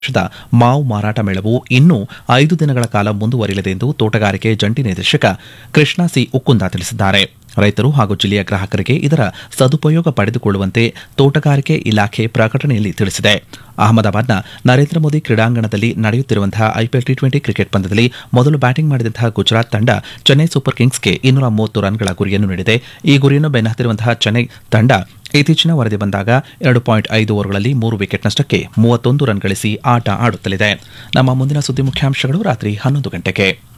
ವರ್ಷದ ಮಾವು ಮಾರಾಟ ಮೇಳವು ಇನ್ನೂ ಐದು ದಿನಗಳ ಕಾಲ ಮುಂದುವರಿಯಲಿದೆ ಎಂದು ತೋಟಗಾರಿಕೆ ಜಂಟಿ ನಿರ್ದೇಶಕ ಕೃಷ್ಣ ಸಿ ಉಕ್ಕುಂದ ತಿಳಿಸಿದ್ದಾರೆ ರೈತರು ಹಾಗೂ ಜಿಲ್ಲೆಯ ಗ್ರಾಹಕರಿಗೆ ಇದರ ಸದುಪಯೋಗ ಪಡೆದುಕೊಳ್ಳುವಂತೆ ತೋಟಗಾರಿಕೆ ಇಲಾಖೆ ಪ್ರಕಟಣೆಯಲ್ಲಿ ತಿಳಿಸಿದೆ ಅಹಮದಾಬಾದ್ನ ನರೇಂದ್ರ ಮೋದಿ ಕ್ರೀಡಾಂಗಣದಲ್ಲಿ ನಡೆಯುತ್ತಿರುವಂತಹ ಐಪಿಎಲ್ ಟಿ ಟ್ವೆಂಟಿ ಕ್ರಿಕೆಟ್ ಪಂದ್ಯದಲ್ಲಿ ಮೊದಲು ಬ್ಯಾಟಿಂಗ್ ಮಾಡಿದಂತಹ ಗುಜರಾತ್ ತಂಡ ಚೆನ್ನೈ ಸೂಪರ್ ಕಿಂಗ್ಸ್ಗೆ ಇನ್ನೂರ ಮೂವತ್ತು ರನ್ಗಳ ಗುರಿಯನ್ನು ನೀಡಿದೆ ಈ ಗುರಿಯನ್ನು ಬೆನ್ನಹತ್ತಿರುವಂತಹ ಚೆನ್ನೈ ತಂಡ ಇತ್ತೀಚಿನ ವರದಿ ಬಂದಾಗ ಎರಡು ಪಾಯಿಂಟ್ ಐದು ಓವರ್ಗಳಲ್ಲಿ ಮೂರು ವಿಕೆಟ್ ನಷ್ಟಕ್ಕೆ ಮೂವತ್ತೊಂದು ರನ್ ಗಳಿಸಿ ಆಟ ಆಡುತ್ತಲಿದೆ ನಮ್ಮ ಮುಂದಿನ ಸುದ್ದಿ ಮುಖ್ಯಾಂಶಗಳು ರಾತ್ರಿ ಹನ್ನೊಂದು ಗಂಟೆಗೆ